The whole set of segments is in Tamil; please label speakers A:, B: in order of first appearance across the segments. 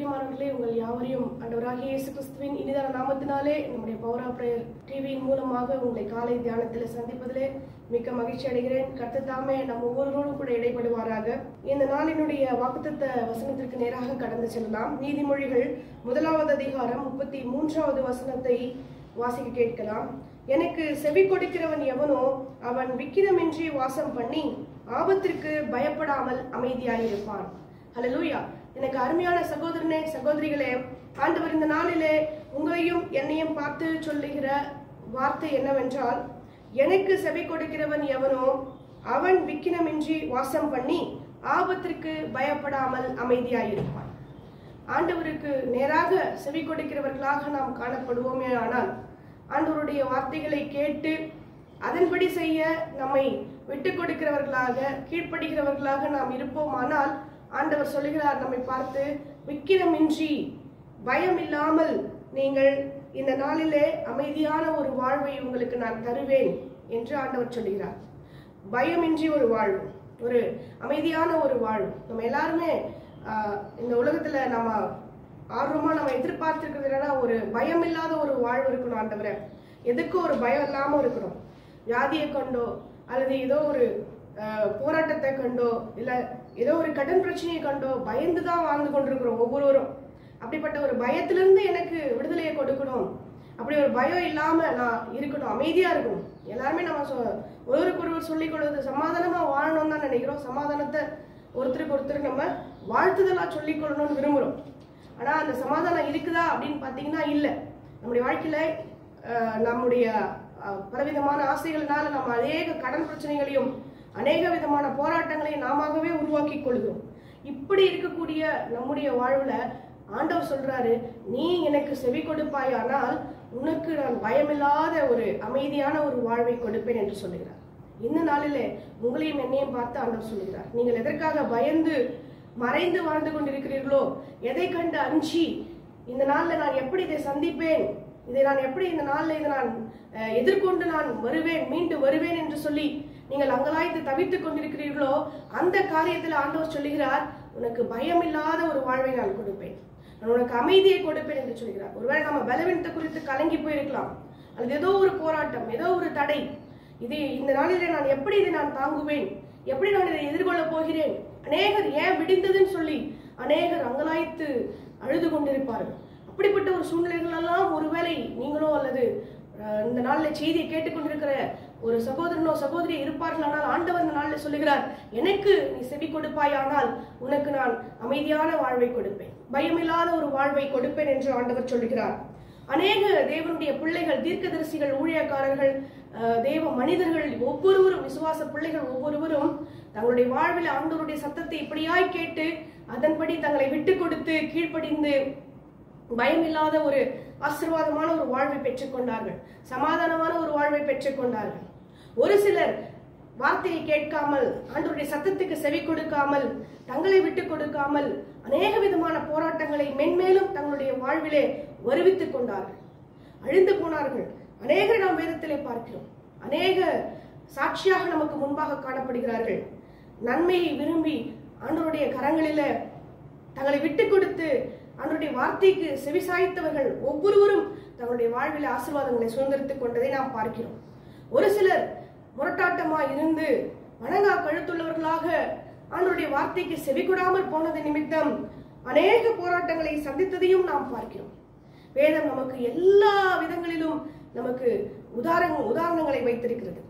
A: பிரியமானவர்களே உங்கள் யாவரையும் ஆண்டவராகிய இயேசு கிறிஸ்துவின் இனிதான நாமத்தினாலே நம்முடைய பௌரா பிரேயர் டிவியின் மூலமாக உங்களை காலை தியானத்தில் சந்திப்பதிலே மிக்க மகிழ்ச்சி அடைகிறேன் கர்த்தர் தாமே நம்ம ஒவ்வொருவரோடும் கூட இடைப்படுவாராக இந்த நாளினுடைய வாக்குத்தத்த வசனத்திற்கு நேராக கடந்து செல்லலாம் நீதிமொழிகள் முதலாவது அதிகாரம் முப்பத்தி மூன்றாவது வசனத்தை வாசிக்க கேட்கலாம் எனக்கு செவி கொடுக்கிறவன் எவனோ அவன் விக்கிரமின்றி வாசம் பண்ணி ஆபத்திற்கு பயப்படாமல் அமைதியாயிருப்பான் ஹalleluya எனக்கு அருமையான சகோதரனே சகோதரிகளே ஆண்டவர் இந்த நாளிலே உங்களையும் என்னையும் பார்த்து சொல்லுகிற வார்த்தை என்னவென்றால் எனக்கு செவி கொடுக்கிறவன் எவனோ அவன் விக்கினமின்றி வாசம் பண்ணி ஆபத்திற்கு பயப்படாமல் அமைதியாயிருப்பான் ஆண்டவருக்கு நேராக செவி கொடுக்கிறவர்களாக நாம் காணப்படுவோமே ஆனால் ஆண்டவருடைய வார்த்தைகளை கேட்டு அதன்படி செய்ய நம்மை விட்டு கொடுக்கிறவர்களாக கீழ்ப்படுகிறவர்களாக நாம் இருப்போமானால் ஆண்டவர் சொல்லுகிறார் நம்மை பார்த்து விக்கிரமின்றி பயம் இல்லாமல் நீங்கள் இந்த நாளிலே அமைதியான ஒரு வாழ்வை உங்களுக்கு நான் தருவேன் என்று ஆண்டவர் சொல்லுகிறார் பயமின்றி ஒரு வாழ்வு ஒரு அமைதியான ஒரு வாழ்வு நம்ம எல்லாருமே ஆஹ், இந்த உலகத்துல நம்ம ஆர்வமா நம்ம எதிர்பார்த்திருக்கிறது என்னன்னா ஒரு பயம் இல்லாத ஒரு வாழ்வு இருக்கணும் ஆண்டவரே எதுக்கும் ஒரு பயம் இல்லாம இருக்கணும் வியாதியை கொண்டோ அல்லது ஏதோ ஒரு ஆஹ், போராட்டத்தை கண்டோ இல்ல ஏதோ ஒரு கடன் பிரச்சனையை கண்டோ பயந்து தான் வாழ்ந்து கொண்டிருக்கிறோம் ஒவ்வொருவரும் அப்படிப்பட்ட ஒரு பயத்திலிருந்து எனக்கு விடுதலையை கொடுக்கணும் அப்படி ஒரு பயம் இல்லாம நான் இருக்கணும் அமைதியா இருக்கணும் எல்லாருமே நம்ம சொ- ஒருவருக்கு ஒருவர் சொல்லிக் கொள்வது சமாதானமா வாழணும்னு தான் நினைக்கிறோம் சமாதானத்தை ஒருத்தருக்கு ஒருத்தர் நம்ம வாழ்த்துதலா சொல்லிக் கொள்ளணும்னு விரும்புறோம் ஆனா அந்த சமாதானம் இருக்குதா அப்படின்னு பாத்தீங்கன்னா இல்ல நம்முடைய வாழ்க்கையில அஹ், நம்முடைய அஹ், பலவிதமான ஆசைகள்னால நம்ம அநேக கடன் பிரச்சனைகளையும் அநேக விதமான போராட்டங்களையும் நாமாகவே உருவாக்கி கொள்கிறோம் இப்படி இருக்கக்கூடிய நம்முடைய வாழ்வுல ஆண்டவர் சொல்றாரு நீ எனக்கு செவி கொடுப்பாயானால் உனக்கு நான் பயமில்லாத ஒரு அமைதியான ஒரு வாழ்வை கொடுப்பேன் என்று சொல்லுகிறார் இந்த நாளிலே உங்களையும் என்னையும் பார்த்து ஆண்டவர் சொல்லுகிறார் நீங்கள் எதற்காக பயந்து மறைந்து வாழ்ந்து கொண்டிருக்கிறீர்களோ எதை கண்டு அஞ்சி இந்த நாள்ல நான் எப்படி இதை சந்திப்பேன் இதை நான் எப்படி இந்த நாள்ல இதை நான் அஹ், எதிர்கொண்டு நான் வருவேன் மீண்டு வருவேன் என்று சொல்லி நீங்கள் அங்கலாய்த்து தவித்துக் கொண்டிருக்கிறீர்களோ அந்த காரியத்தில் ஆண்டவர் சொல்லுகிறார் உனக்கு பயமில்லாத ஒரு வாழ்வை நான் கொடுப்பேன் நான் உனக்கு அமைதியை கொடுப்பேன் என்று சொல்கிறார் ஒருவேளை நம்ம பலவீனத்தை குறித்து கலங்கி போயிருக்கலாம் அல்லது ஏதோ ஒரு போராட்டம் ஏதோ ஒரு தடை இது இந்த நாளிலே நான் எப்படி இதை நான் தாங்குவேன் எப்படி நான் இதை எதிர்கொள்ள போகிறேன் அநேகர் ஏன் விடிந்ததுன்னு சொல்லி அநேகர் அங்கலாய்த்து அழுது கொண்டிருப்பார்கள் அப்படிப்பட்ட ஒரு சூழ்நிலைகள் எல்லாம் ஒருவேளை நீங்களோ அல்லது அஹ், இந்த நாளில் செய்தியை கேட்டுக்கொண்டிருக்கிற ஒரு சகோதரனோ சகோதரி இருப்பார்கள் ஆனால் ஆண்டவர் இந்த நாளில் சொல்லுகிறார் எனக்கு நீ செவி கொடுப்பாயானால் உனக்கு நான் அமைதியான வாழ்வை கொடுப்பேன் பயமில்லாத ஒரு வாழ்வை கொடுப்பேன் என்று ஆண்டவர் சொல்லுகிறார் அநேக தேவனுடைய பிள்ளைகள் தீர்க்கதரிசிகள் ஊழியக்காரர்கள் அஹ், தேவ மனிதர்கள் ஒவ்வொருவரும் விசுவாச பிள்ளைகள் ஒவ்வொருவரும் தங்களுடைய வாழ்வில் ஆண்டவருடைய சத்தத்தை இப்படியாய் கேட்டு அதன்படி தங்களை விட்டு கொடுத்து கீழ்ப்படிந்து பயமில்லாத ஒரு ஆசீர்வாதமான ஒரு வாழ்வை பெற்றுக்கொண்டார்கள் சமாதானமான ஒரு வாழ்வை பெற்றுக்கொண்டார்கள் ஒரு சிலர் வார்த்தையை கேட்காமல் ஆண்டவருடைய சத்தத்துக்கு செவி கொடுக்காமல் தங்களை விட்டு கொடுக்காமல் அநேக விதமான போராட்டங்களை மென்மேலும் தங்களுடைய வாழ்விலே வருவித்துக் கொண்டார்கள் அழிந்து போனார்கள் அநேக நாம் வேதத்திலே பார்க்கிறோம் அநேக சாட்சியாக நமக்கு முன்பாக காணப்படுகிறார்கள் நன்மையை விரும்பி ஆண்டவருடைய கரங்களில தங்களை விட்டு கொடுத்து ஆண்டவருடைய வார்த்தைக்கு செவிசாய்த்தவர்கள் ஒவ்வொருவரும் தங்களுடைய வாழ்வில் ஆசீர்வாதங்களை சுதந்திரித்துக் கொண்டதை நாம் பார்க்கிறோம் ஒரு சிலர் முரட்டாட்டமாய் இருந்து வணங்கா கழுத்துள்ளவர்களாக ஆண்டவருடைய வார்த்தைக்கு செவி கொடாமல் போனது நிமித்தம் அநேக போராட்டங்களை சந்தித்ததையும் நாம் பார்க்கிறோம் வேதம் நமக்கு எல்லா விதங்களிலும் நமக்கு உதாரண உதாரணங்களை வைத்திருக்கிறது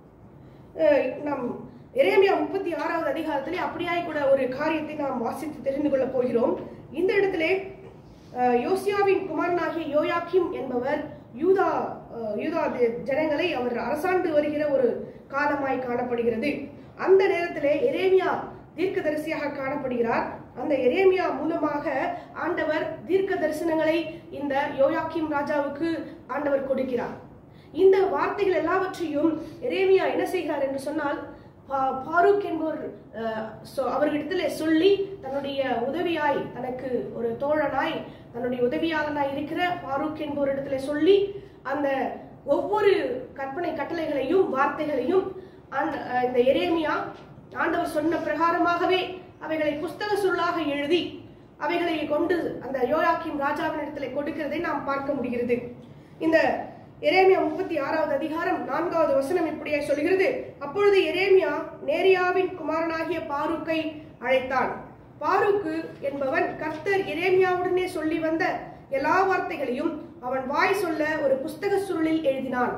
A: அஹ் நாம் எரேமியா முப்பத்தி ஆறாவது அதிகாரத்திலே அப்படியாய் கூட ஒரு காரியத்தை நாம் வாசித்து தெரிந்து கொள்ளப் போகிறோம் இந்த இடத்திலே அஹ், யோசியாவின் குமாரனாகிய யோயாக்கிம் என்பவர் யூதா அஹ், யூதா தி- ஜனங்களை அவர் அரசாண்டு வருகிற ஒரு காலமாய் காணப்படுகிறது அந்த நேரத்திலே எரேமியா தீர்க்கதரிசியாக காணப்படுகிறார் அந்த எரேமியா மூலமாக ஆண்டவர் தீர்க்க தரிசனங்களை இந்த யோயாக்கிம் ராஜாவுக்கு ஆண்டவர் கொடுக்கிறார் இந்த வார்த்தைகள் எல்லாவற்றையும் எரேமியா என்ன செய்கிறார் என்று சொன்னால் பா- பாரூக் என்பவர் அஹ், சொ- அவர்களிடத்துல சொல்லி தன்னுடைய உதவியாய் தனக்கு ஒரு தோழனாய் தன்னுடைய உதவியாளனாய் இருக்கிற பாரூக் என்பவரிடத்துல சொல்லி அந்த ஒவ்வொரு கற்பனை கட்டளைகளையும் வார்த்தைகளையும் அந்த- அஹ், இந்த எரேமியா ஆண்டவர் சொன்ன பிரகாரமாகவே அவைகளை புஸ்தக சுருளாக எழுதி அவைகளை கொண்டு அந்த யோயாக்கிம் ராஜாவின் இடத்துல கொடுக்கிறதை நாம் பார்க்க முடிகிறது இந்த எரேமியா முப்பத்தி ஆறாவது அதிகாரம் நான்காவது வசனம் இப்படியே சொல்கிறது அப்பொழுது எரேமியா நேரியாவின் குமாரனாகிய பாருக்கை அழைத்தான் பாருக்கு என்பவன் கர்த்தர் எரேமியாவுடனே சொல்லி வந்த எல்லா வார்த்தைகளையும் அவன் வாய் சொல்ல ஒரு புஸ்தக சுருளில் எழுதினான்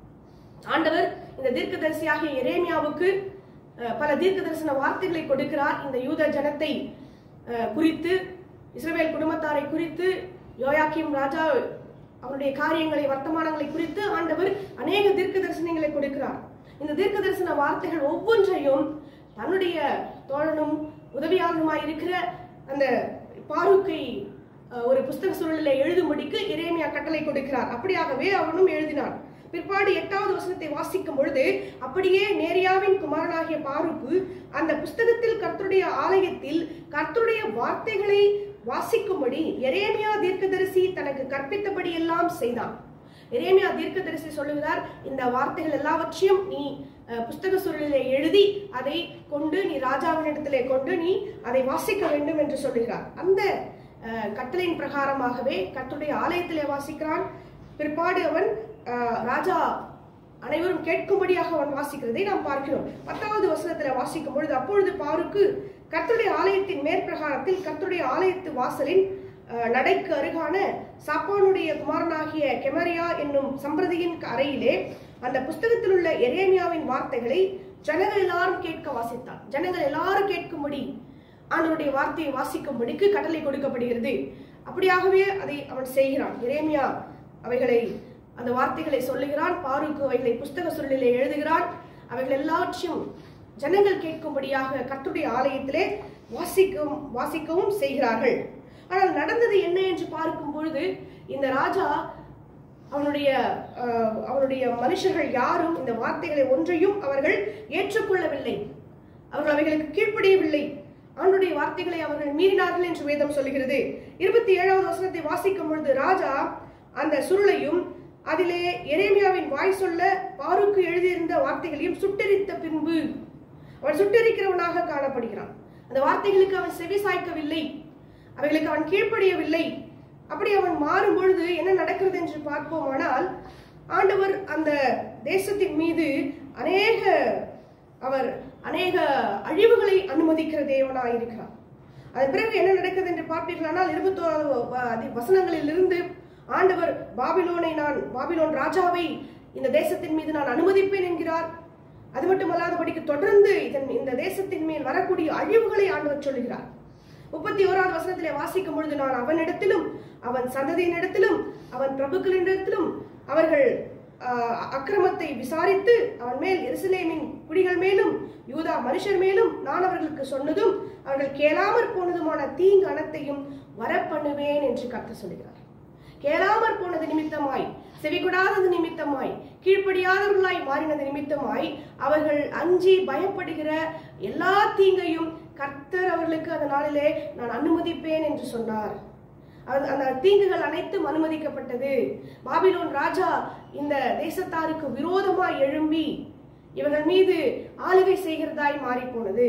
A: ஆண்டவர் இந்த தீர்க்கதரிசியாகிய எரேமியாவுக்கு அஹ், பல தீர்க்க தரிசன வார்த்தைகளை கொடுக்கிறார் இந்த யூத ஜனத்தை அஹ், குறித்து இஸ்ரவேல் குடும்பத்தாரை குறித்து யோயாக்கிம் ராஜா அவருடைய காரியங்களை வர்த்தமானங்களை குறித்து ஆண்டவர் அநேக தீர்க்க தரிசனங்களை கொடுக்கிறார் இந்த தீர்க்க தரிசன வார்த்தைகள் ஒவ்வொன்றையும் தன்னுடைய தோழனும் உதவியாளருமாய் இருக்கிற அந்த பாருக்கை அஹ், ஒரு புஸ்தக சூழலில் எழுதும்படிக்கு எரேமியா கட்டளை கொடுக்கிறார் அப்படியாகவே அவனும் எழுதினான் பிற்பாடு எட்டாவது வசனத்தை வாசிக்கும் பொழுது அப்படியே நேரியாவின் குமாரனாகிய பாருக்கு அந்த புஸ்தகத்தில் கர்த்தருடைய ஆலயத்தில் கர்த்தருடைய வார்த்தைகளை வாசிக்கும்படி எரேமியா தீர்க்கதரிசி தனக்கு கற்பித்தபடி எல்லாம் செய்தான் எரேமியா தீர்க்கதரிசி சொல்லுகிறார் இந்த வார்த்தைகள் எல்லாவற்றையும் நீ அஹ், புஸ்தக சூழலிலே எழுதி அதை கொண்டு நீ ராஜாவினிடத்திலே கொண்டு நீ அதை வாசிக்க வேண்டும் என்று சொல்லுகிறார் அந்த அஹ், கட்டளையின் பிரகாரமாகவே கர்த்தருடைய ஆலயத்திலே வாசிக்கிறான் பிற்பாடு அவன் அஹ், ராஜா அனைவரும் கேட்கும்படியாக அவன் வாசிக்கிறதை நாம் பார்க்கிறோம் பத்தாவது வசனத்துல வாசிக்கும் பொழுது அப்பொழுது பாருக்கு கர்த்தருடைய ஆலயத்தின் மேற்பிரகாரத்தில் கர்த்தருடைய ஆலயத்து வாசலின் அஹ், நடைக்கு அருகான சாப்பானுடைய குமாரனாகிய கெமரியா என்னும் சம்பிரதியின் அறையிலே அந்த புஸ்தகத்தில் உள்ள எரேமியாவின் வார்த்தைகளை ஜனங்கள் எல்லாரும் கேட்க வாசித்தான் ஜனங்கள் எல்லாரும் கேட்கும்படி ஆண்டவருடைய வார்த்தையை வாசிக்கும்படிக்கு கட்டளை கொடுக்கப்படுகிறது அப்படியாகவே அதை அவன் செய்கிறான் எரேமியா அவைகளை அந்த வார்த்தைகளை சொல்லுகிறான் பாருக்கு அவைகளை புஸ்தக சொல்லிலே எழுதுகிறான் அவைகள் எல்லாவற்றையும் ஜனங்கள் கேட்கும்படியாக கர்த்தருடைய ஆலயத்திலே வாசிக்கவும் வாசிக்கவும் செய்கிறார்கள் ஆனால் நடந்தது என்ன என்று பார்க்கும் பொழுது இந்த ராஜா அவனுடைய அஹ், அவனுடைய மனுஷர்கள் யாரும் இந்த வார்த்தைகளை ஒன்றையும் அவர்கள் ஏற்றுக்கொள்ளவில்லை அவர்கள் அவைகளுக்கு கீழ்ப்படியவில்லை ஆண்டுடைய வார்த்தைகளை அவர்கள் மீறினார்கள் என்று வேதம் சொல்கிறது இருபத்தி ஏழாவது வசனத்தை வாசிக்கும் பொழுது ராஜா அந்த சுருளையும் அதிலே எரேமியாவின் வாய் சொல்ல பாருக்கு எழுதியிருந்த வார்த்தைகளையும் சுட்டெரித்த பின்பு அவன் சுட்டெரிக்கிறவனாக காணப்படுகிறான் அந்த வார்த்தைகளுக்கு அவன் செவி சாய்க்கவில்லை அவைகளுக்கு அவன் கீழ்ப்படியவில்லை அப்படி அவன் மாறும் பொழுது என்ன நடக்கிறது என்று பார்ப்போமானால் ஆண்டவர் அந்த தேசத்தின் மீது அநேக அவர் அநேக அழிவுகளை அனுமதிக்கிற தேவனாய் இருக்கிறார் அதன் பிறகு என்ன நடக்கிறது என்று பார்ப்பீர்களானால் இருபத்தோராவது வ- அதி- வசனங்களிலிருந்து ஆண்டவர் பாபிலோனை நான் பாபிலோன் ராஜாவை இந்த தேசத்தின் மீது நான் அனுமதிப்பேன் என்கிறார் அது மட்டுமல்லாதபடிக்கு தொடர்ந்து இதன் இந்த தேசத்தின் மேல் வரக்கூடிய அழிவுகளை ஆண்டவர் சொல்லுகிறார் முப்பத்தி ஓராவது வசனத்திலே வாசிக்கும் பொழுது நான் அவனிடத்திலும் அவன் சந்ததியினிடத்திலும் அவன் பிரபுக்களிடத்திலும் அவர்கள் ஆஹ், அக்கிரமத்தை விசாரித்து அவன் மேல் எருசலேமின் குடிகள் மேலும் யூதா மனுஷர் மேலும் நான் அவர்களுக்கு சொன்னதும் அவர்கள் கேளாமற் போனதுமான தீங்கு அனைத்தையும் வரப்பண்ணுவேன் என்று கர்த்தர் சொல்லுகிறார் கேளாமற் போனது நிமித்தமாய் செவிகொடாதது நிமித்தமாய் கீழ்ப்படியாதவர்களாய் மாறினது நிமித்தமாய் அவர்கள் அஞ்சி பயப்படுகிற எல்லா தீங்கையும் கர்த்தர் அவர்களுக்கு அந்த நாளிலே நான் அனுமதிப்பேன் என்று சொன்னார் அது- அந்த தீங்குகள் அனைத்தும் அனுமதிக்கப்பட்டது பாபிலோன் ராஜா இந்த தேசத்தாருக்கு விரோதமாய் எழும்பி இவர்கள் மீது ஆளுகை செய்கிறதாய் மாறி போனது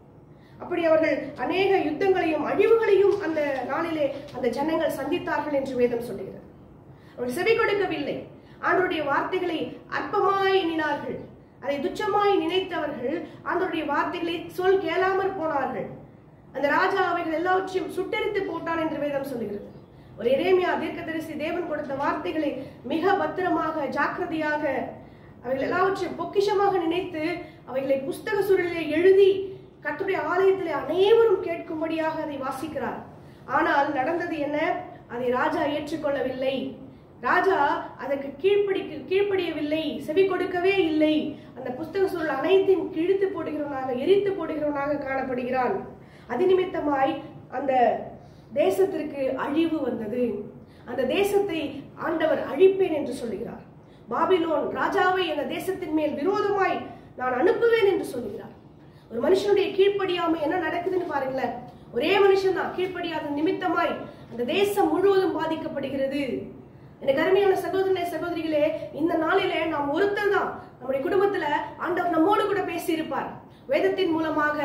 A: அப்படி அவர்கள் அநேக யுத்தங்களையும் அழிவுகளையும் அந்த நாளிலே அந்த ஜனங்கள் சந்தித்தார்கள் என்று வேதம் சொல்லுகிறது அவர்கள் செவி கொடுக்கவில்லை ஆண்டவருடைய வார்த்தைகளை அற்பமாய் எண்ணினார்கள் அதை துச்சமாய் நினைத்தவர்கள் ஆண்டவருடைய வார்த்தைகளை சொல் கேளாமற் போனார்கள் அந்த ராஜா அவைகள் எல்லாவற்றையும் சுட்டெரித்து போட்டான் என்று வேதம் சொல்லுகிறது ஒரு எரேமியா தீர்க்கதரிசி தேவன் கொடுத்த வார்த்தைகளை மிக பத்திரமாக ஜாக்கிரதையாக அவைகள் எல்லாவற்றையும் பொக்கிஷமாக நினைத்து அவைகளை புஸ்தக சூழலிலே எழுதி கர்த்தருடைய ஆலயத்திலே அனைவரும் கேட்கும்படியாக அதை வாசிக்கிறார் ஆனால் நடந்தது என்ன அதை ராஜா ஏற்றுக்கொள்ளவில்லை ராஜா அதற்கு கீழ்ப்படி கீழ்ப்படியவில்லை செவி கொடுக்கவே இல்லை அந்த புஸ்தக சூழல் அனைத்தையும் கிழித்து போடுகிறவனாக எரித்து போடுகிறவனாக காணப்படுகிறான் அது நிமித்தமாய் அந்த தேசத்திற்கு அழிவு வந்தது அந்த தேசத்தை ஆண்டவர் அழிப்பேன் என்று சொல்லுகிறார் பாபிலோன் ராஜாவை அந்த தேசத்தின் மேல் விரோதமாய் நான் அனுப்புவேன் என்று சொல்லுகிறார் ஒரு மனுஷனுடைய கீழ்ப்படியாமை என்ன நடக்குதுன்னு பாருங்களேன் ஒரே மனுஷன் தான் கீழ்ப்படியாத நிமித்தமாய் அந்த தேசம் முழுவதும் பாதிக்கப்படுகிறது எனக்கு அருமையான சகோதரனே சகோதரிகளே இந்த நாளிலே நாம் ஒருத்தர் தான் நம்முடைய குடும்பத்துல ஆண்டவர் நம்மோடு கூட பேசி இருப்பார் வேதத்தின் மூலமாக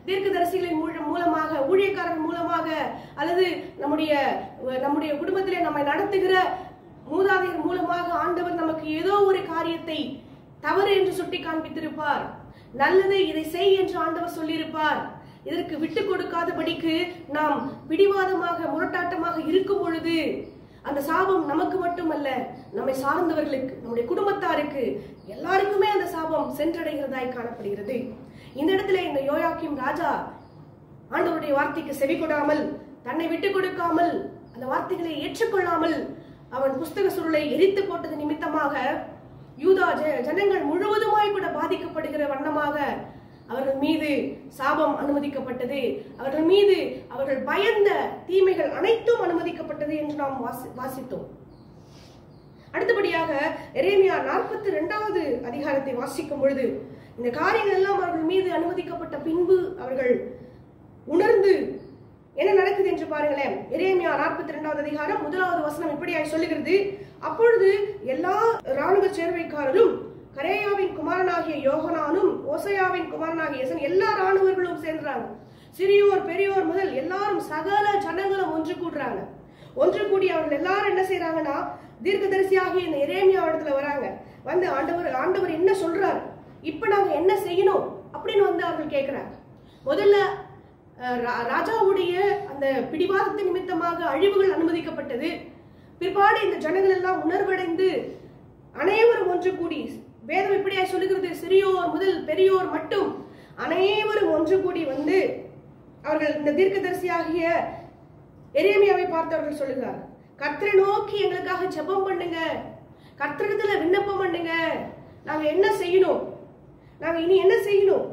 A: தீர்க்கதரிசிகளின் மூலம் மூலமாக ஊழியக்காரர்கள் மூலமாக அல்லது நம்முடைய நம்முடைய குடும்பத்திலே நம்மை நடத்துகிற மூதாதையர் மூலமாக ஆண்டவர் நமக்கு ஏதோ ஒரு காரியத்தை தவறு என்று சுட்டி காண்பித்திருப்பார் நல்லது இதை செய் என்று ஆண்டவர் சொல்லியிருப்பார் இதற்கு விட்டு கொடுக்காதபடிக்கு நாம் பிடிவாதமாக முரட்டாட்டமாக இருக்கும் பொழுது அந்த சாபம் நமக்கு மட்டுமல்ல நம்மை சார்ந்தவர்களுக்கு நம்முடைய குடும்பத்தாருக்கு எல்லாருக்குமே அந்த சாபம் சென்றடைகிறதாய் காணப்படுகிறது இந்த இடத்துல இந்த யோயாக்கிம் ராஜா ஆண்டவருடைய வார்த்தைக்கு செவி கொடாமல் தன்னை விட்டு கொடுக்காமல் அந்த வார்த்தைகளை ஏற்றுக்கொள்ளாமல் அவன் புஸ்தக சுருளை எரித்து போட்டது நிமித்தமாக யூதா ஜ- ஜனங்கள் முழுவதுமாய் கூட பாதிக்கப்படுகிற வண்ணமாக அவர்கள் மீது சாபம் அனுமதிக்கப்பட்டது அவர்கள் மீது அவர்கள் பயந்த தீமைகள் அனைத்தும் அனுமதிக்கப்பட்டது என்று நாம் வாசி- வாசித்தோம் அடுத்தபடியாக எரேமியா நாற்பத்தி ரெண்டாவது அதிகாரத்தை வாசிக்கும் பொழுது இந்த காரியங்கள் எல்லாம் அவர்கள் மீது அனுமதிக்கப்பட்ட பின்பு அவர்கள் உணர்ந்து என்ன நடக்குது என்று பாருங்களேன் எரேமியா நாற்பத்தி ரெண்டாவது அதிகாரம் முதலாவது வசனம் இப்படியாய் சொல்லுகிறது அப்பொழுது எல்லா ராணுவ சேர்வைக்காரரும் கரேயாவின் குமாரனாகிய யோகனானும் ஓசையாவின் குமாரனாகிய எசன் எல்லா ராணுவர்களும் சேர்றாங்க சிறியோர் பெரியோர் முதல் எல்லாரும் சகல ஜனங்களும் ஒன்று கூடுறாங்க ஒன்று கூடி அவர்கள் எல்லாரும் என்ன செய்றாங்கன்னா தீர்க்கதரிசியாகிய இந்த எரேமியா இடத்துல வராங்க வந்து ஆண்டவர் ஆண்டவர் என்ன சொல்றாரு இப்ப நாங்க என்ன செய்யணும் அப்படின்னு வந்து அவர்கள் கேட்கிறாங்க முதல்ல அஹ், ரா- ராஜாவுடைய அந்த பிடிவாதத்தின் நிமித்தமாக அழிவுகள் அனுமதிக்கப்பட்டது பிற்பாடு இந்த ஜனங்கள் எல்லாம் உணர்வடைந்து அனைவரும் ஒன்று கூடி வேதம் இப்படியா சொல்லுகிறது சிறியோர் முதல் பெரியோர் மட்டும் அனைவரும் ஒன்று கூடி வந்து அவர்கள் இந்த தீர்க்கதரிசியாகிய எரேமியாவை பார்த்து அவர்கள் சொல்லுகிறார் கர்த்தரை நோக்கி எங்களுக்காக ஜெபம் பண்ணுங்க கர்த்தரிடத்துல விண்ணப்பம் பண்ணுங்க நாங்க என்ன செய்யணும் நாங்க இனி என்ன செய்யணும்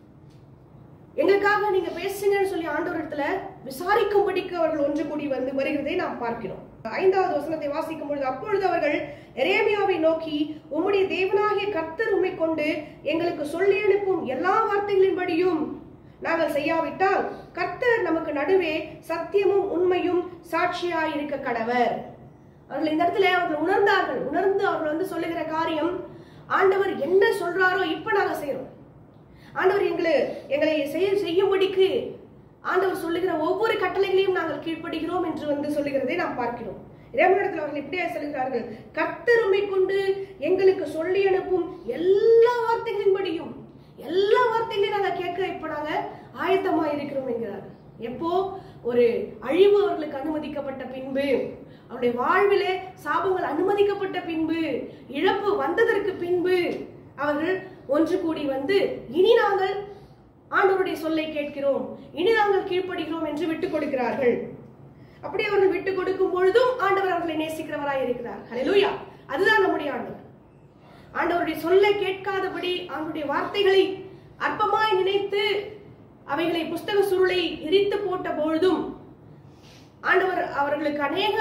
A: எங்களுக்காக நீங்க பேசுங்கன்னு சொல்லி ஆண்டவரிடத்துல விசாரிக்கும்படிக்கு அவர்கள் ஒன்று கூடி வந்து வருகிறதை நாம் பார்க்கிறோம் ஐந்தாவது வசனத்தை வாசிக்கும் பொழுது அப்பொழுது அவர்கள் எரேமியாவை நோக்கி உம்முடைய தேவனாகிய கர்த்தர் உம்மை கொண்டு எங்களுக்கு சொல்லி அனுப்பும் எல்லா வார்த்தைகளின்படியும் நாங்கள் செய்யாவிட்டால் கர்த்தர் நமக்கு நடுவே சத்தியமும் உண்மையும் சாட்சியாய் இருக்க கடவர் அவர்கள் இந்த இடத்துல அவர்கள் உணர்ந்தார்கள் உணர்ந்து அவர்கள் வந்து சொல்லுகிற காரியம் ஆண்டவர் என்ன சொல்றாரோ இப்ப நாங்க செய்யறோம் ஆண்டவர் எங்களை எங்களை செய்ய செய்யும்படிக்கு ஆண்டவர் சொல்லுகிற ஒவ்வொரு கட்டளைகளையும் நாங்கள் கீழ்ப்படுகிறோம் என்று வந்து சொல்லுகிறதை நாம் பார்க்கிறோம் இறைவனிடத்தில் அவர்கள் இப்படியே சொல்லுகிறார்கள் கர்த்தருமை கொண்டு எங்களுக்கு சொல்லி அனுப்பும் எல்லா வார்த்தைகளின்படியும் எல்லா வார்த்தைகளையும் நாங்கள் கேட்க இப்ப நாங்க ஆயத்தமா இருக்கிறோம் என்கிறார்கள் எப்போ ஒரு அழிவு அவர்களுக்கு அனுமதிக்கப்பட்ட பின்பு அவருடைய வாழ்விலே சாபங்கள் அனுமதிக்கப்பட்ட பின்பு இழப்பு வந்ததற்கு பின்பு அவர்கள் ஒன்று கூடி வந்து இனி நாங்கள் ஆண்டவருடைய சொல்லை கேட்கிறோம் இனி நாங்கள் கீழ்ப்படுகிறோம் என்று விட்டுக் கொடுக்கிறார்கள் அப்படி அவர்கள் விட்டுக் கொடுக்கும் பொழுதும் ஆண்டவர் அவர்களை நேசிக்கிறவராய் இருக்கிறார் ஹalleluya அதுதான் நம்முடைய ஆண்டவர் ஆண்டவருடைய சொல்லை கேட்காதபடி ஆண்டவருடைய வார்த்தைகளை அற்பமாய் நினைத்து அவைகளை புஸ்தக சுருளை எரித்து போட்ட பொழுதும் ஆண்டவர் அவர்களுக்கு அநேக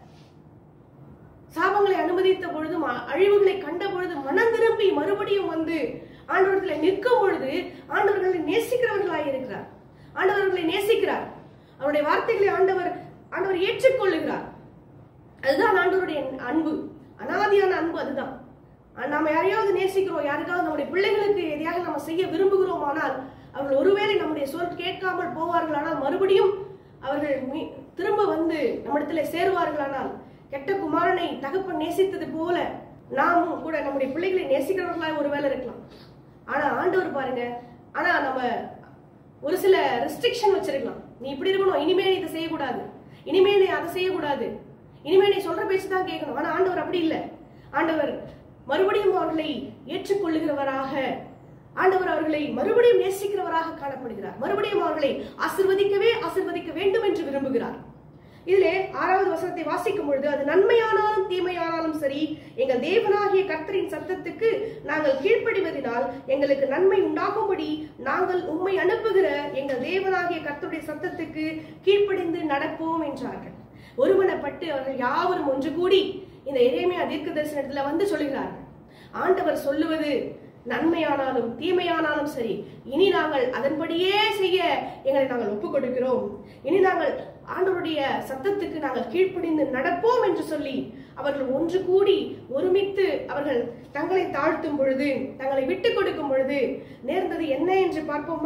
A: சாபங்களை அனுமதித்த பொழுதும் அ- அழிவுகளை கண்ட பொழுது மனம் திரும்பி மறுபடியும் வந்து ஆண்டவர்களை நிற்கும் பொழுது ஆண்டவர்களை நேசிக்கிறவர்களாய் இருக்கிறார் ஆண்டவர்களை நேசிக்கிறார் அவருடைய வார்த்தைகளை ஆண்டவர் ஆண்டவர் ஏற்றுக்கொள்ளுகிறார் அதுதான் ஆண்டவருடைய அன்பு அனாதியான அன்பு அதுதான் ஆ- நாம யாரையாவது நேசிக்கிறோம் யாருக்காவது நம்முடைய பிள்ளைகளுக்கு எதையாவது நம்ம செய்ய விரும்புகிறோம் ஆனால் அவர்கள் ஒருவேளை நம்முடைய சொல் கேட்காமல் போவார்கள் ஆனால் மறுபடியும் அவர்கள் மீ- திரும்ப வந்து நம்மிடத்துல சேருவார்களானால் கெட்ட குமாரனை தகப்பன் நேசித்தது போல நாமும் கூட நம்முடைய பிள்ளைகளை நேசிக்கிறவர்களாக ஒருவேளை இருக்கலாம் ஆனா ஆண்டவர் பாருங்க ஆனா நம்ம ஒரு சில ரெஸ்ட்ரிக்ஷன் வச்சிருக்கலாம் நீ இப்படி இருக்கணும் இனிமே நீ இதை செய்யக்கூடாது இனிமே நீ அதை செய்யக்கூடாது இனிமே நீ சொல்ற பேச்சு தான் கேட்கணும் ஆனா ஆண்டவர் அப்படி இல்லை ஆண்டவர் மறுபடியும் அவர்களை ஏற்றுக்கொள்ளுகிறவராக ஆண்டவர் அவர்களை மறுபடியும் நேசிக்கிறவராக காணப்படுகிறார் மறுபடியும் அவர்களை ஆசிர்வதிக்கவே ஆசிர்வதிக்க வேண்டும் என்று விரும்புகிறார் இதிலே ஆறாவது வசனத்தை வாசிக்கும் பொழுது அது நன்மையானாலும் தீமையானாலும் சரி எங்கள் தேவனாகிய கர்த்தரின் சத்தத்துக்கு நாங்கள் கீழ்ப்படிவதினால் எங்களுக்கு நன்மை உண்டாகும்படி நாங்கள் உம்மை அனுப்புகிற எங்கள் தேவனாகிய கர்த்தருடைய சத்தத்துக்கு கீழ்ப்படிந்து நடப்போம் என்றார்கள் ஒருமனப்பட்டு அவர்கள் யாவரும் ஒன்று கூடி இந்த இறைமையா தீர்க்க தரிசனத்துல வந்து சொல்லுகிறார்கள் ஆண்டவர் சொல்லுவது நன்மையானாலும் தீமையானாலும் சரி இனி நாங்கள் அதன்படியே செய்ய எங்களை நாங்கள் ஒப்புக் கொடுக்கிறோம் இனி நாங்கள் ஆண்டவருடைய சத்தத்துக்கு நாங்கள் கீழ்ப்படிந்து நடப்போம் என்று சொல்லி அவர்கள் ஒன்று கூடி ஒருமித்து அவர்கள் தங்களை தாழ்த்தும் பொழுது தங்களை விட்டு கொடுக்கும் பொழுது நேர்ந்தது என்ன என்று பார்ப்போமா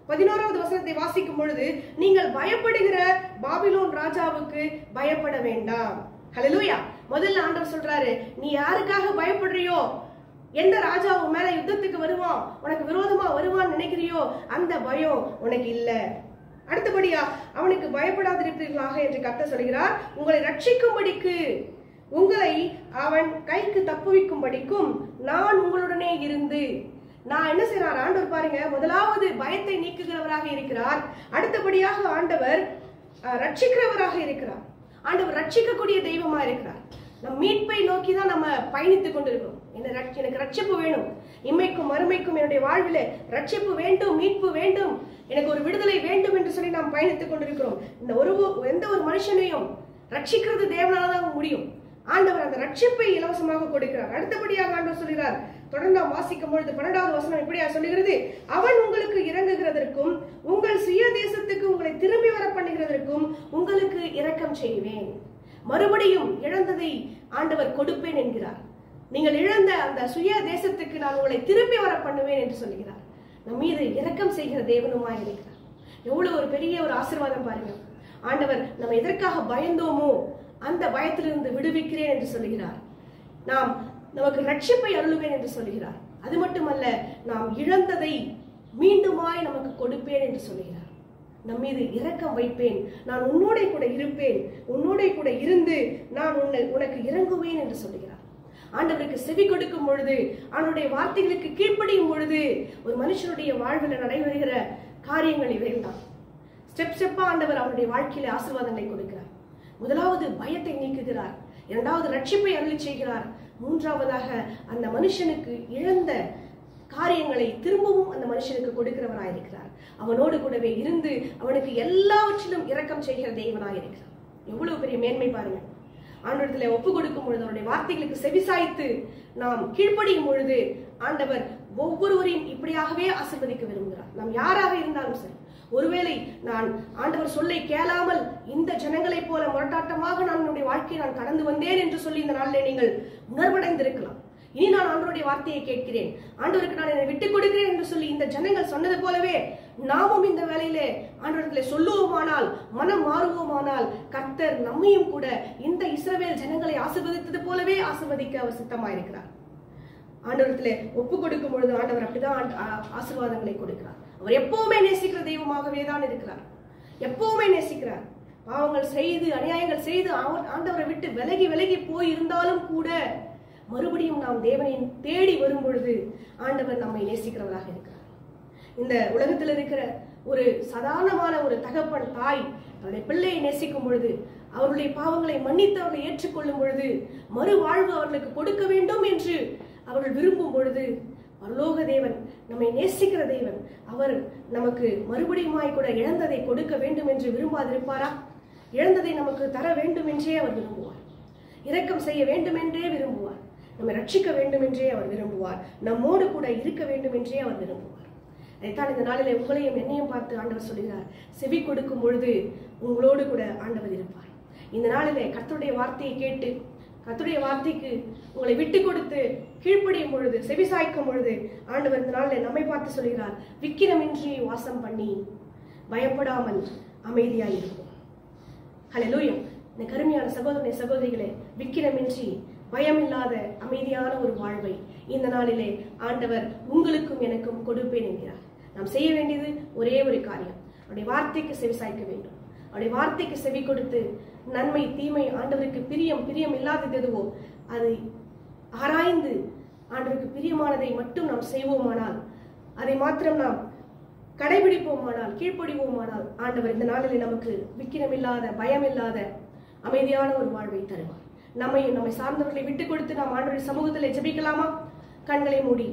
A: பதினோராவது வசனத்தை வாசிக்கும் பொழுது நீங்கள் பயப்படுகிற பாபிலோன் ராஜாவுக்கு பயப்பட வேண்டாம் ஹalleluya முதல்ல ஆண்டவர் சொல்றாரு நீ யாருக்காக பயப்படுறியோ எந்த ராஜா உன் மேல யுத்தத்துக்கு வருவான் உனக்கு விரோதமா வருவான்னு நினைக்கிறியோ அந்த பயம் உனக்கு இல்ல அடுத்தபடியா அவனுக்கு பயப்படாதிருப்பீர்களாக என்று கத்த சொல்கிறார் உங்களை ரட்சிக்கும்படிக்கு உங்களை அவன் கைக்கு தப்புவிக்கும்படிக்கும் நான் உங்களுடனே இருந்து நான் என்ன செய்யறார் ஆண்டவர் பாருங்க முதலாவது பயத்தை நீக்குகிறவராக இருக்கிறார் அடுத்தபடியாக ஆண்டவர் அஹ், ரட்சிக்கிறவராக இருக்கிறார் ஆண்டவர் ரட்சிக்கக்கூடிய தெய்வமா இருக்கிறார் நம் மீட்பை நோக்கி தான் நம்ம பயணித்துக் கொண்டிருக்கிறோம் என்ன ரட்ச- எனக்கு ரட்சிப்பு வேணும் இம்மைக்கும் மறுமைக்கும் என்னுடைய வாழ்விலே ரட்சிப்பு வேண்டும் மீட்பு வேண்டும் எனக்கு ஒரு விடுதலை வேண்டும் என்று சொல்லி நாம் பயணித்துக் கொண்டிருக்கிறோம் இந்த ஒரு எந்த ஒரு மனுஷனையும் ரட்சிக்கிறது தேவனால தான் முடியும் ஆண்டவர் அந்த ரட்சிப்பை இலவசமாக கொடுக்கிறார் அடுத்தபடியாக ஆண்டவர் சொல்கிறார் தொடர்ந்து நாம் வாசிக்கும் பொழுது பன்னெண்டாவது வசனம் இப்படியா சொல்லுகிறது அவன் உங்களுக்கு இறங்குகிறதற்கும் உங்கள் சுய தேசத்துக்கு உங்களை திரும்பி வர பண்ணுகிறதற்கும் உங்களுக்கு இரக்கம் செய்வேன் மறுபடியும் இழந்ததை ஆண்டவர் கொடுப்பேன் என்கிறார் நீங்கள் இழந்த அந்த சுய தேசத்துக்கு நான் உங்களை திரும்பி வர பண்ணுவேன் என்று சொல்லுகிறார் நம் மீது இரக்கம் செய்கிற தேவனுமாய் இருக்கிறார் எவ்வளவு ஒரு பெரிய ஒரு ஆசீர்வாதம் பாருங்க ஆண்டவர் நம்ம எதற்காக பயந்தோமோ அந்த பயத்திலிருந்து விடுவிக்கிறேன் என்று சொல்லுகிறார் நாம் நமக்கு ரட்சிப்பை அருளுவேன் என்று சொல்லுகிறார் அது மட்டுமல்ல நாம் இழந்ததை மீண்டுமாய் நமக்கு கொடுப்பேன் என்று சொல்லுகிறார் நம் மீது இரக்கம் வைப்பேன் நான் உன்னோட கூட இருப்பேன் உன்னோட கூட இருந்து நான் உன்னை உனக்கு இறங்குவேன் என்று சொல்லுகிறார் ஆண்டவருக்கு செவி கொடுக்கும் பொழுது அவனுடைய வார்த்தைகளுக்கு கீழ்ப்படியும் பொழுது ஒரு மனுஷனுடைய வாழ்வில் நடைபெறுகிற காரியங்கள் இவைதான் ஸ்டெப் ஸ்டெப்பா ஆண்டவர் அவருடைய வாழ்க்கையில ஆசீர்வாதங்களை கொடுக்கிறார் முதலாவது பயத்தை நீக்குகிறார் இரண்டாவது ரட்சிப்பை அருளி செய்கிறார் மூன்றாவதாக அந்த மனுஷனுக்கு இழந்த காரியங்களை திரும்பவும் அந்த மனுஷனுக்கு கொடுக்கிறவராயிருக்கிறார் அவனோடு கூடவே இருந்து அவனுக்கு எல்லாவற்றிலும் இரக்கம் செய்கிற தெய்வனாயிருக்கிறார் எவ்வளவு பெரிய மேன்மை பாருங்க ஆண்டவரத்துல ஒப்பு கொடுக்கும் பொழுது அவருடைய வார்த்தைகளுக்கு செவிசாய்த்து நாம் கீழ்ப்படியும் பொழுது ஆண்டவர் ஒவ்வொருவரையும் இப்படியாகவே ஆசீர்வதிக்க விரும்புகிறார் நாம் யாராக இருந்தாலும் சரி ஒருவேளை நான் ஆண்டவர் சொல்லை கேளாமல் இந்த ஜனங்களைப் போல முரட்டாட்டமாக நான் என்னுடைய வாழ்க்கையை நான் கடந்து வந்தேன் என்று சொல்லி இந்த நாளிலே நீங்கள் உணர்வடைந்திருக்கலாம் இனி நான் ஆண்டவருடைய வார்த்தையை கேட்கிறேன் ஆண்டவருக்கு நான் என்னை விட்டுக் கொடுக்கிறேன் என்று சொல்லி இந்த ஜனங்கள் சொன்னது போலவே நாமும் இந்த வேலையிலே ஆண்டவர்களை சொல்லுவோமானால் மனம் மாறுவோமானால் கர்த்தர் நம்மையும் கூட இந்த இஸ்ரவேல் ஜனங்களை ஆசீர்வதித்தது போலவே ஆசீர்வதிக்க அவர் சித்தமாயிருக்கிறார் ஆண்டவரத்திலே ஒப்பு கொடுக்கும் பொழுது ஆண்டவர் அப்படிதான் ஆண்டு- ஆ- ஆசீர்வாதங்களை கொடுக்கிறார் அவர் எப்பவுமே நேசிக்கிற தெய்வமாகவே தான் இருக்கிறார் எப்பவுமே நேசிக்கிறார் பாவங்கள் செய்து அநியாயங்கள் செய்து அவர் ஆண்டவரை விட்டு விலகி விலகி போய் இருந்தாலும் கூட மறுபடியும் நாம் தேவனை தேடி வரும் பொழுது ஆண்டவர் நம்மை நேசிக்கிறவராக இருக்கிறார் இந்த உலகத்தில் இருக்கிற ஒரு சாதாரணமான ஒரு தகப்பன் தாய் தன்னுடைய பிள்ளையை நேசிக்கும் பொழுது அவருடைய பாவங்களை மன்னித்து அவர்களை ஏற்றுக்கொள்ளும் பொழுது மறுவாழ்வு அவர்களுக்கு கொடுக்க வேண்டும் என்று அவர்கள் விரும்பும் பொழுது பரலோக தேவன் நம்மை நேசிக்கிற தேவன் அவர் நமக்கு மறுபடியுமாய் கூட இழந்ததை கொடுக்க வேண்டும் என்று விரும்பாதிருப்பாரா இழந்ததை நமக்கு தர வேண்டும் என்றே அவர் விரும்புவார் இரக்கம் செய்ய வேண்டும் என்றே விரும்புவார் நம்மை ரட்சிக்க வேண்டும் என்றே அவர் விரும்புவார் நம்மோடு கூட இருக்க வேண்டும் என்றே அவர் விரும்புவார் அதைத்தான் இந்த நாளிலே உங்களையும் என்னையும் பார்த்து ஆண்டவர் சொல்கிறார் செவி கொடுக்கும் பொழுது உங்களோடு கூட ஆண்டவர் இருப்பார் இந்த நாளிலே கர்த்தருடைய வார்த்தையை கேட்டு கர்த்தருடைய வார்த்தைக்கு உங்களை விட்டு கொடுத்து கீழ்ப்படியும் பொழுது செவி சாய்க்கும் பொழுது ஆண்டவர் இந்த நாளிலே நம்மை பார்த்து சொல்கிறார் விக்கிரமின்றி வாசம் பண்ணி பயப்படாமல் அமைதியாய் இருக்கும் ஹalleluya இந்த கருமையான சகோதரனை சகோதரிகளே விக்கிரமின்றி பயமில்லாத அமைதியான ஒரு வாழ்வை இந்த நாளிலே ஆண்டவர் உங்களுக்கும் எனக்கும் கொடுப்பேன் என்கிறார் நாம் செய்ய வேண்டியது ஒரே ஒரு காரியம் அவருடைய வார்த்தைக்கு செவி சாய்க்க வேண்டும் அவருடைய வார்த்தைக்கு செவி கொடுத்து நன்மை தீமை ஆண்டவருக்கு பிரியம் பிரியம் இல்லாதது எதுவோ அதை ஆராய்ந்து ஆண்டவருக்கு பிரியமானதை மட்டும் நாம் செய்வோமானால் அதை மாத்திரம் நாம் கடைபிடிப்போமானால் கீழ்ப்படிவோமானால் ஆண்டவர் இந்த நாளிலே நமக்கு விக்கிரமில்லாத பயமில்லாத அமைதியான ஒரு வாழ்வை தருவார் நம்மையும் நம்மை சார்ந்தவர்களை விட்டுக் கொடுத்து நாம் ஆண்டவருடைய சமூகத்தில் ஜெபிக்கலாமா கண்களை மூடி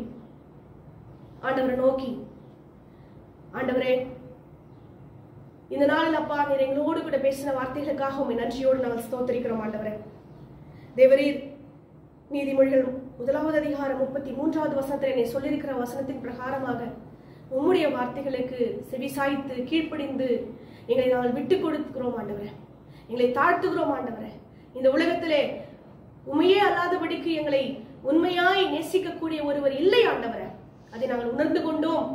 A: ஆண்டவரை நோக்கி ஆண்டவரே இந்த நாளில் அப்பா நீர் எங்களோடு கூட பேசின வார்த்தைகளுக்காக உண்மை நன்றியோடு நாங்கள் ஸ்தோத்தரிக்கிறோம் ஆண்டவரே தேவரீர் நீதிமொழிகள் முதலாவது அதிகாரம் முப்பத்தி மூன்றாவது வசனத்தில் என்னை சொல்லியிருக்கிற வசனத்தின் பிரகாரமாக உம்முடைய வார்த்தைகளுக்கு செவிசாய்த்து கீழ்ப்படிந்து எங்களை நாங்கள் விட்டு கொடுக்கிறோம் ஆண்டவரே எங்களை தாழ்த்துகிறோம் ஆண்டவரே இந்த உலகத்திலே உண்மையே அல்லாதபடிக்கு எங்களை உண்மையாய் நேசிக்கக்கூடிய ஒருவர் இல்லை ஆண்டவரே அதை நாங்கள் உணர்ந்து கொண்டோம்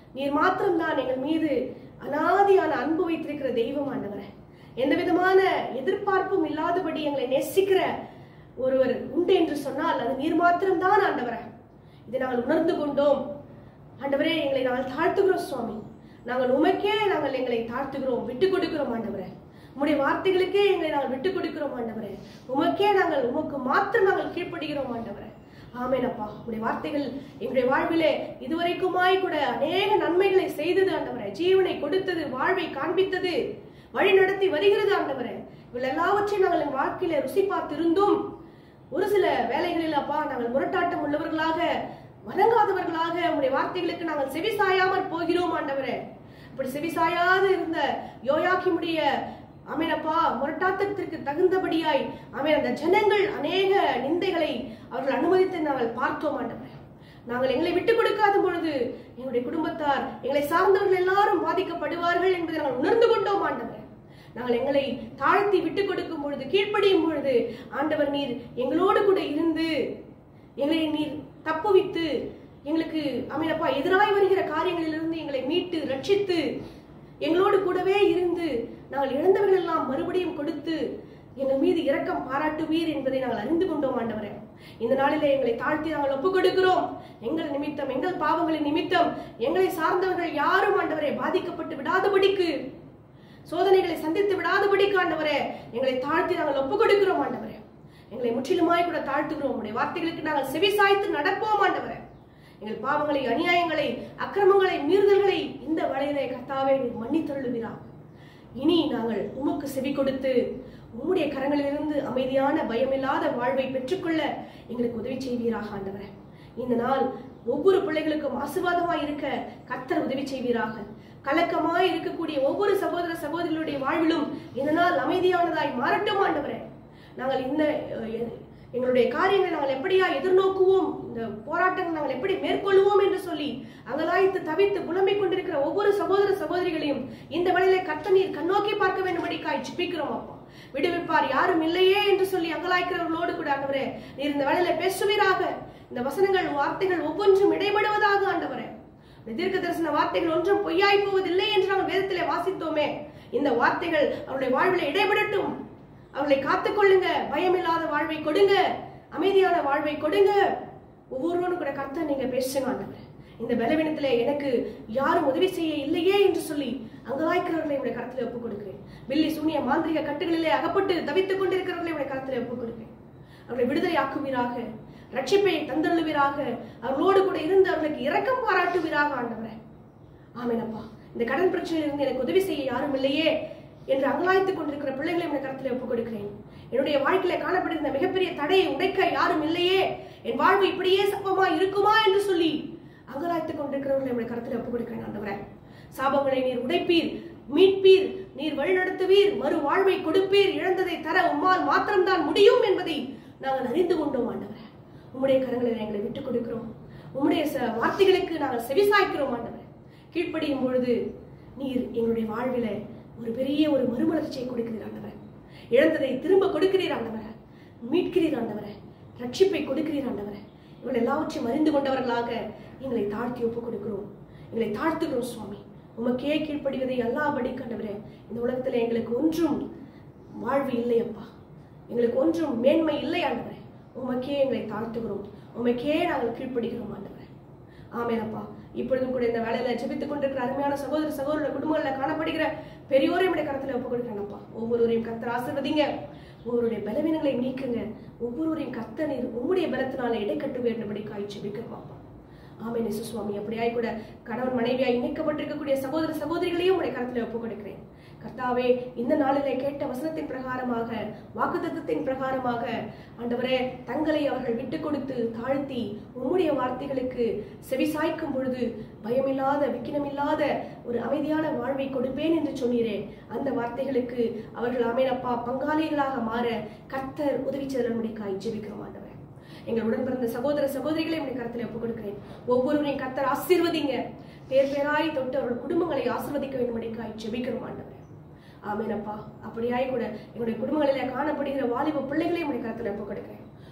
A: நீர் மாத்திரம்தான் எங்கள் மீது அனாதியான அன்பு வைத்திருக்கிற தெய்வம் ஆண்டவரே எந்த விதமான எதிர்பார்ப்பும் இல்லாதபடி எங்களை நேசிக்கிற ஒருவர் உண்டு என்று சொன்னால் அது நீர் மாத்திரம்தான் ஆண்டவரே இதை நாங்கள் உணர்ந்து கொண்டோம் ஆண்டவரே எங்களை நாங்கள் தாழ்த்துகிறோம் சுவாமி நாங்கள் உமக்கே நாங்கள் எங்களை தாழ்த்துகிறோம் விட்டு கொடுக்கிறோம் ஆண்டவரே உம்முடைய வார்த்தைகளுக்கே எங்களை நாங்கள் விட்டு கொடுக்கிறோம் ஆண்டவரே உமக்கே நாங்கள் உமக்கு மாத்திரம் நாங்கள் கீழ்ப்படுகிறோம் ஆண்டவரே ஆமேனப்பா உடைய வார்த்தைகள் எங்களுடைய வாழ்விலே இதுவரைக்குமாய் கூட அநேக நன்மைகளை செய்தது ஆண்டவரே ஜீவனை கொடுத்தது வாழ்வை காண்பித்தது வழி நடத்தி வருகிறது ஆண்டவரே இவள் எல்லாவற்றையும் நாங்கள் என் வாழ்க்கையில ருசி பார்த்திருந்தும் ஒரு சில வேலைகளில் அப்பா நாங்கள் முரட்டாட்டம் உள்ளவர்களாக வணங்காதவர்களாக உங்களுடைய வார்த்தைகளுக்கு நாங்கள் செவிசாயாமற் போகிறோம் ஆண்டவரே இப்படி செவிசாயாது இருந்த யோயாக்கிமுடைய அமேனப்பா முரட்டாட்டத்திற்கு தகுந்தபடியாய் அமேன் அந்த ஜனங்கள் அநேக நிந்தைகளை அவர்கள் அனுமதித்து நாங்கள் பார்த்தோம் ஆண்டவரே நாங்கள் எங்களை விட்டுக் கொடுக்காத பொழுது எங்களுடைய குடும்பத்தார் எங்களை சார்ந்தவர்கள் எல்லாரும் பாதிக்கப்படுவார்கள் என்பதை நாங்கள் உணர்ந்து கொண்டோம் ஆண்டவரே நாங்கள் எங்களை தாழ்த்தி விட்டுக் கொடுக்கும் பொழுது கீழ்ப்படியும் பொழுது ஆண்டவர் நீர் எங்களோடு கூட இருந்து எங்களை நீர் தப்புவித்து எங்களுக்கு அமீனப்பா எதிராய் வருகிற காரியங்களிலிருந்து எங்களை மீட்டு ரட்சித்து எங்களோடு கூடவே இருந்து நாங்கள் இழந்தவர்கள் எல்லாம் மறுபடியும் கொடுத்து எங்கள் மீது இரக்கம் பாராட்டுவீர் என்பதை நாங்கள் அறிந்து கொண்டோம் ஆண்டவரே இந்த நாளிலே எங்களை தாழ்த்தி நாங்கள் ஒப்புக் கொடுக்கிறோம் எங்கள் நிமித்தம் எங்கள் பாவங்களின் நிமித்தம் எங்களை சார்ந்தவர்கள் யாரும் ஆண்டவரே பாதிக்கப்பட்டு விடாதபடிக்கு சோதனைகளை சந்தித்து விடாதபடிக்கு ஆண்டவரே எங்களை தாழ்த்தி நாங்கள் ஒப்புக் கொடுக்கிறோம் ஆண்டவரே எங்களை முற்றிலுமாய் கூட தாழ்த்துகிறோம் உடைய வார்த்தைகளுக்கு நாங்கள் செவிசாய்த்து நடப்போம் ஆண்டவரே எங்கள் பாவங்களை அநியாயங்களை அக்கிரமங்களை மீறுதல்களை இந்த வலையிலே கர்த்தாவே நீர் மன்னித்தருளுவீரா இனி நாங்கள் உமக்கு செவி கொடுத்து உம்முடைய கரங்களிலிருந்து அமைதியான பயமில்லாத வாழ்வை பெற்றுக்கொள்ள எங்களுக்கு உதவி செய்வீராக ஆண்டவரே இந்த நாள் ஒவ்வொரு பிள்ளைகளுக்கும் ஆசீர்வாதமாய் இருக்க கர்த்தர் உதவி செய்வீராக கலக்கமாய் இருக்கக்கூடிய ஒவ்வொரு சகோதர சகோதரிகளுடைய வாழ்விலும் இந்த நாள் அமைதியானதாய் மாறட்டும் ஆண்டவரே நாங்கள் இந்த அஹ், எ- எங்களுடைய காரியங்களை நாங்கள் எப்படியா எதிர்நோக்குவோம் இந்த போராட்டங்கள் நாங்கள் எப்படி மேற்கொள்வோம் என்று சொல்லி அங்கலாய்த்து தவித்து புலம்பிக் கொண்டிருக்கிற ஒவ்வொரு சகோதர சகோதரிகளையும் இந்த வழியிலே கத்த நீர் கண்ணோக்கி பார்க்க வேண்டும்படிக்காய் ஜெபிக்கிறோம் அப்பா விடுவிப்பார் யாரும் இல்லையே என்று சொல்லி அங்கலாய்க்கிறவர்களோடு கூட ஆண்டவரே நீர் இந்த வழியில பேசுவீராக இந்த வசனங்கள் வார்த்தைகள் ஒவ்வொன்றும் இடைபடுவதாக ஆண்டவரே இந்த தீர்க்க தரிசன வார்த்தைகள் ஒன்றும் பொய்யாய் போவதில்லை என்று நாங்கள் வேதத்திலே வாசித்தோமே இந்த வார்த்தைகள் அவருடைய வாழ்வில் இடைபடட்டும் அவர்களை காத்துக்கொள்ளுங்க பயமில்லாத வாழ்வை கொடுங்க அமைதியான வாழ்வை கொடுங்க ஒவ்வொருவரும் கூட கர்த்தர் நீங்க பேசுங்க ஆண்டவரே இந்த பலவீனத்திலே எனக்கு யாரும் உதவி செய்ய இல்லையே என்று சொல்லி அங்கலாய்க்கிறவர்களை உடைய கரத்திலே ஒப்புக் கொடுக்கிறேன் பில்லி சூனிய மாந்திரிக கட்டுகளிலே அகப்பட்டு தவித்துக் கொண்டிருக்கிறவர்களை உடைய கரத்திலே ஒப்புக் கொடுக்கிறேன் அவர்களை விடுதலை ஆக்குவீராக ரட்சிப்பை தந்தள்ளுவீராக அவர்களோடு கூட இருந்து அவர்களுக்கு இரக்கம் பாராட்டுவீராக ஆண்டவரே ஆமெனப்பா இந்த கடன் பிரச்சனையிலிருந்து எனக்கு உதவி செய்ய யாரும் இல்லையே என்று அங்கலாய்த்துக் கொண்டிருக்கிற பிள்ளைகளை உடைய கருத்தில் ஒப்புக் கொடுக்கிறேன் என்னுடைய வாழ்க்கையில காணப்படுகிற மிகப்பெரிய தடையை உடைக்க யாரும் இல்லையே என் வாழ்வு இப்படியே சப்பமா இருக்குமா என்று சொல்லி அங்கலாய்த்துக் கொண்டிருக்கிறவர்களை உடைய கருத்தில் ஒப்புக் கொடுக்கிறேன் ஆண்டவரே சாபங்களை நீர் உடைப்பீர் மீட்பீர் நீர் வழிநடத்துவீர் மறு வாழ்வை கொடுப்பீர் இழந்ததை தர உம்மால் மாத்திரம்தான் முடியும் என்பதை நாங்கள் அறிந்து கொண்டோம் ஆண்டவரே உம்முடைய கரங்களில் எங்களை விட்டுக் கொடுக்கிறோம் உம்முடைய ச- வார்த்தைகளுக்கு நாங்கள் செவிசாய்க்கிறோம் ஆண்டவரே கீழ்ப்படியும் பொழுது நீர் எங்களுடைய வாழ்வில ஒரு பெரிய ஒரு மறுமலர்ச்சியை கொடுக்கிறீர் ஆண்டவரே இழந்ததை திரும்ப கொடுக்கிறீர் ஆண்டவரே மீட்கிறீர் ஆண்டவரே ரட்சிப்பை கொடுக்கிறீர் ஆண்டவரே இவள் எல்லாவற்றையும் அறிந்து கொண்டவர்களாக எங்களை தாழ்த்தி ஒப்புக் கொடுக்கிறோம் எங்களை தாழ்த்துகிறோம் சுவாமி உமக்கே கீழ்ப்படிவதை எல்லாபடி கண்டவரே இந்த உலகத்துல எங்களுக்கு ஒன்றும் வாழ்வு இல்லை அப்பா எங்களுக்கு ஒன்றும் மேன்மை இல்லை ஆண்டவரே உமக்கே எங்களை தாழ்த்துகிறோம் உமக்கே நாங்கள் கீழ்ப்படுகிறோம் ஆண்டவரே ஆமேனப்பா இப்பொழுதும் கூட இந்த வேலையில ஜெபித்துக் கொண்டிருக்கிற அருமையான சகோதர சகோதர குடும்பங்கள்ல காணப்படுகிற பெரியோரையும் உடைய கருத்துல ஒப்புக் கொடுக்கிறேனப்பா ஒவ்வொருவரையும் கர்த்தர் ஆசிர்வதிங்க ஒவ்வொருடைய பலவீனங்களை நீக்குங்க ஒவ்வொருவரையும் கர்த்தர் நீர் உம்முடைய பலத்தினால இடைக்கட்டு வேண்டும்படி காய் ஜெபிக்கிறோம் ஆமே நேசு சுவாமி அப்படியாய் கூட கணவன் மனைவியாய் இணைக்கப்பட்டிருக்கக்கூடிய சகோதர சகோதரிகளையும் உடைய கருத்துல ஒப்புக் கொடுக்கிறேன் கர்த்தாவே இந்த நாளிலே கேட்ட வசனத்தின் பிரகாரமாக வாக்குத்தத்தத்தின் பிரகாரமாக ஆண்டவரே தங்களை அவர்கள் விட்டு கொடுத்து தாழ்த்தி உம்முடைய வார்த்தைகளுக்கு செவிசாய்க்கும் பொழுது பயமில்லாத விக்கினமில்லாத ஒரு அமைதியான வாழ்வை கொடுப்பேன் என்று சொன்னீரே அந்த வார்த்தைகளுக்கு அவர்கள் அமேனப்பா பங்காளிகளாக மாற கர்த்தர் உதவி செய்தலுடைக்காய் ஜெபிக்கிறோம் ஆண்டவரே எங்கள் உடன் பிறந்த சகோதர சகோதரிகளை உடைய கருத்தில் ஒப்புக் கொடுக்கிறேன் ஒவ்வொருவரையும் கர்த்தர் ஆசீர்வதிங்க பேர் பேராய் தொட்டு அவர்கள் குடும்பங்களை ஆசீர்வதிக்க வேண்டும்படிக்காய் ஜெபிக்கிறோம் ஆண்டவரே ஆமேனப்பா அப்படியாய் கூட எங்களுடைய குடும்பங்களிலே காணப்படுகிற வாலிப பிள்ளைகளையும் உடைய கருத்தில் ஒப்புக் கொடுக்கிறேன்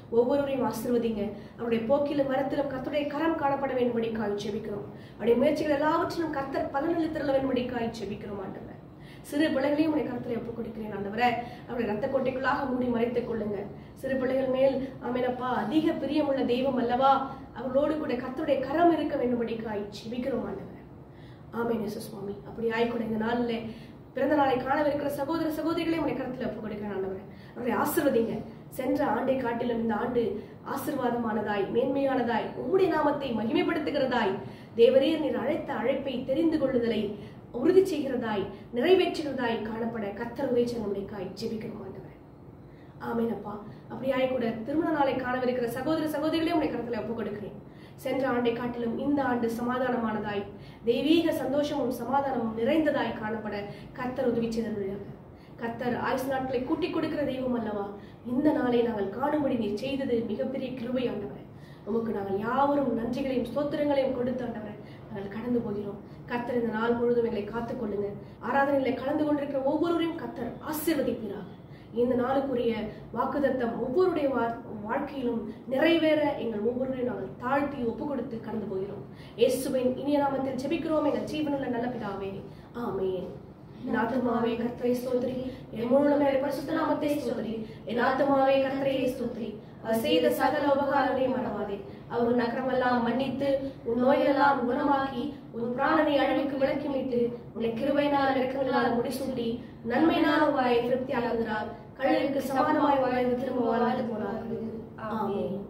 A: ஒவ்வொருவரையும் ஆசீர்வதிங்க அவருடைய போக்கிலும் மரத்திலும் கர்த்தருடைய கரம் காணப்பட வேண்டும்படிக்காய் ஜெபிக்கிறோம் அவருடைய முயற்சிகள் எல்லாவற்றிலும் கர்த்தர் பலனளித்தரல வேண்டும்படிக்காய் ஜெபிக்கிறோம் ஆண்டவர் சிறு பிள்ளைகளையும் உடைய கருத்துல ஒப்புக் கொடுக்கிறேன் ஆண்டவரே அவருடைய ரத்த கோட்டைக்குள்ளாக மூடி மறைத்துக் கொள்ளுங்க சிறு பிள்ளைகள் மேல் ஆமேனப்பா அதிக பிரியமுள்ள தெய்வம் அல்லவா அவர்களோடு கூட கர்த்தருடைய கரம் இருக்க வேண்டும்படிக்காய் ஜெபிக்கிறோம் ஆண்டவர் ஆமேன் இயேசு சுவாமி அப்படி ஆய்கூட இந்த நாளில் பிறந்த நாளை காணவிருக்கிற சகோதர சகோதரிகளையும் உடைய கருத்துல ஒப்புக் கொடுக்கிறேன் ஆண்டவரே அவரை ஆசிர்வதிங்க சென்ற ஆண்டை காட்டிலும் இந்த ஆண்டு ஆசிர்வாதமானதாய் மேன்மையானதாய் உம்முடைய நாமத்தை மகிமைப்படுத்துகிறதாய் தேவரீர் நீர் அழைத்த அழைப்பை தெரிந்து கொள்ளுதலை உறுதி செய்கிறதாய் நிறைவேற்றுகிறதாய் காணப்பட கத்தர் உதவி நம்முடையக்காய் ஜெபிக்கிறோம் ஆண்டவரே ஆமேன் அப்பா அப்படியாய் கூட திருமண நாளை காணவிருக்கிற சகோதர சகோதரிகளையும் உடைய கருத்துல ஒப்புக் கொடுக்கிறேன் சென்ற ஆண்டை காட்டிலும் இந்த ஆண்டு சமாதானமானதாய் தெய்வீக சந்தோஷமும் சமாதானமும் நிறைந்ததாய் காணப்பட கர்த்தர் உதவி செய்தவர்களாக கர்த்தர் ஆயுசு நாட்களை கூட்டிக் கொடுக்கிற தெய்வம் அல்லவா இந்த நாளை நாங்கள் காணும்படி நீர் செய்தது மிகப்பெரிய கிருபை ஆண்டவர் உமக்கு நாங்கள் யாவரும் நன்றிகளையும் ஸ்தோத்திரங்களையும் கொடுத்து ஆண்டவரே நாங்கள் கடந்து போகிறோம் கர்த்தர் இந்த நாள் முழுவதும் எங்களை காத்துக் கொள்ளுங்க ஆராதனையில கலந்து கொண்டிருக்கிற ஒவ்வொருவரையும் கர்த்தர் ஆசீர்வதிப்பீராக இந்த நாளுக்குரிய வாக்குதத்தம் ஒவ்வொருடைய வா- வாழ்க்கையிலும் நிறைவேற எங்கள் ஒவ்வொருவரையும் நாங்கள் தாழ்த்தி ஒப்பு கொடுத்து கடந்து போகிறோம் இயேசுவின் இனிய நாமத்தில் ஜெபிக்கிறோம் எங்கள் ஜீவனுள்ள நல்ல பிதாவே ஆமென் என் ஆத்துமாவே கர்த்தரை ஸ்தோத்திரி என் முழுமே பரிசுத்த நாமத்தை ஸ்தோத்திரி என் ஆத்துமாவே கர்த்தரையே ஸ்தோத்திரி அவர் செய்த சகல உபகாரங்களை மறவாதே அவர் உன் அக்கிரமெல்லாம் மன்னித்து உன் நோயெல்லாம் குணமாக்கி உன் பிராணனை அழிவுக்கு விலக்கி மீட்டு உன்னை கிருபையினால் இறக்கங்களால் முடிசூட்டி நன்மையினால் உன் வாயை திருப்தி ஆகுகிறார் கழுகுக்கு சமானமாய் வாழ்ந்து திரும்ப வாழ்ந்து போனார்கள் ஆமென்